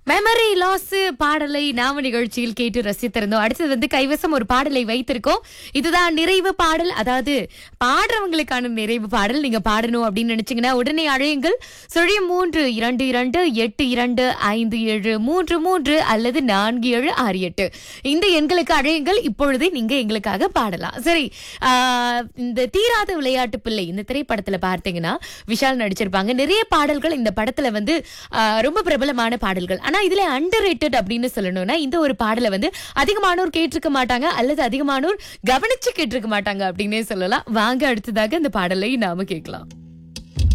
memory loss பாடலை நாம நிகழ்ச்சியில் கேட்டு ரசித்திருந்தோம் அடுத்தது வந்து கைவசம் ஒரு பாடலை வைத்திருக்கோம் இதுதான் நிறைவு பாடல் அதாவது பாடுறவங்களுக்கான நிறைவு பாடல் நீங்க பாடணும் அப்படின்னு நினைச்சீங்கன்னா உடனே அழையுங்கள் சுழியம் மூன்று இரண்டு இரண்டு எட்டு இரண்டு ஐந்து ஏழு மூன்று மூன்று அல்லது நான்கு ஏழு ஆறு எட்டு இந்த எண்களுக்கு அழையுங்கள் இப்பொழுதே நீங்க எங்களுக்காக பாடலாம் சரி ஆஹ், இந்த தீராத விளையாட்டு பிள்ளை இந்த திரைப்படத்துல பார்த்தீங்கன்னா விஷால் நடிச்சிருப்பாங்க நிறைய பாடல்கள் இந்த படத்துல வந்து ஆஹ், ரொம்ப பிரபலமான பாடல்கள் ஆனா இதுல அண்டர் அப்படின்னு சொல்லணும்னா இந்த ஒரு பாடலை வந்து அதிகமானோர் கேட்டிருக்க மாட்டாங்க அல்லது அதிகமானோர் கவனிச்சு கேட்டிருக்க மாட்டாங்க அப்படின்னே சொல்லலாம் வாங்க அடுத்ததாக இந்த பாடலை நாம கேட்கலாம்